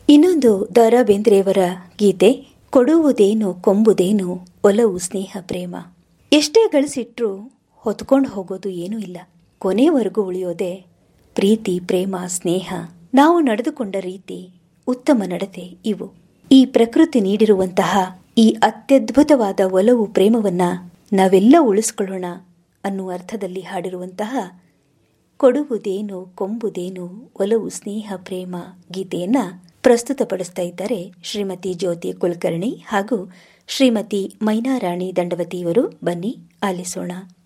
ಇನ್ನೊಂದು ದ ರಾ ಬೇಂದ್ರೆಯವರ ಗೀತೆ ಕೊಡುವುದೇನು ಕೊಂಬುದೇನು ಒಲವು ಸ್ನೇಹ ಪ್ರೇಮ ಎಷ್ಟೇ ಗಳಿಸಿಟ್ರೂ ಹೊತ್ಕೊಂಡು ಹೋಗೋದು ಏನೂ ಇಲ್ಲ ಕೊನೆವರೆಗೂ ಉಳಿಯೋದೇ ಪ್ರೀತಿ ಪ್ರೇಮ ಸ್ನೇಹ ನಾವು ನಡೆದುಕೊಂಡ ರೀತಿ ಉತ್ತಮ ನಡತೆ ಇವು ಈ ಪ್ರಕೃತಿ ನೀಡಿರುವಂತಹ ಈ ಅತ್ಯದ್ಭುತವಾದ ಒಲವು ಪ್ರೇಮವನ್ನ ನಾವೆಲ್ಲ ಉಳಿಸ್ಕೊಳ್ಳೋಣ ಅನ್ನುವ ಅರ್ಥದಲ್ಲಿ ಹಾಡಿರುವಂತಹ ಕೊಡುವುದೇನು ಕೊಂಬುದೇನು ಒಲವು ಸ್ನೇಹ ಪ್ರೇಮ ಗೀತೆಯನ್ನ ಪ್ರಸ್ತುತಪಡಿಸ್ತಾ ಇದ್ದಾರೆ ಶ್ರೀಮತಿ ಜ್ಯೋತಿ ಕುಲಕರ್ಣಿ ಹಾಗೂ ಶ್ರೀಮತಿ ಮೈನಾರಾಣಿ ದಂಡವತಿಯವರು ಬನ್ನಿ ಆಲಿಸೋಣ